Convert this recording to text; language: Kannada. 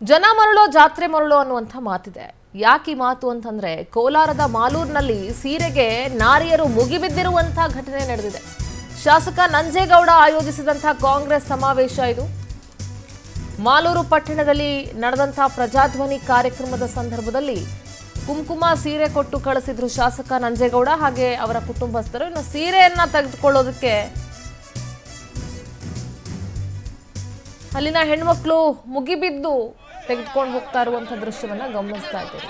ಜನ ಮರಳೋ ಜಾತ್ರೆ ಮರಳೋ ಅನ್ನುವಂಥ ಮಾತಿದೆ ಯಾಕೆ ಈ ಮಾತು ಅಂತಂದ್ರೆ ಕೋಲಾರದ ಮಾಲೂರಿನಲ್ಲಿ ಸೀರೆಗೆ ನಾರಿಯರು ಮುಗಿಬಿದ್ದಿರುವಂಥ ಘಟನೆ ನಡೆದಿದೆ ಶಾಸಕ ನಂಜೇಗೌಡ ಆಯೋಜಿಸಿದಂಥ ಕಾಂಗ್ರೆಸ್ ಸಮಾವೇಶ ಇದು ಮಾಲೂರು ಪಟ್ಟಣದಲ್ಲಿ ನಡೆದಂಥ ಪ್ರಜಾಧ್ವನಿ ಕಾರ್ಯಕ್ರಮದ ಸಂದರ್ಭದಲ್ಲಿ ಕುಂಕುಮ ಸೀರೆ ಕೊಟ್ಟು ಕಳಿಸಿದ್ರು ಶಾಸಕ ನಂಜೇಗೌಡ ಹಾಗೆ ಅವರ ಕುಟುಂಬಸ್ಥರು ಇನ್ನು ಸೀರೆಯನ್ನ ತೆಗೆದುಕೊಳ್ಳೋದಕ್ಕೆ ಅಲ್ಲಿನ ಹೆಣ್ಮಕ್ಳು ಮುಗಿಬಿದ್ದು ತೆಗೆದುಕೊಂಡು ಹೋಗ್ತಾ ಇರುವಂತ ದೃಶ್ಯವನ್ನ ಗಮನಿಸ್ತಾ ಇದ್ದೀವಿ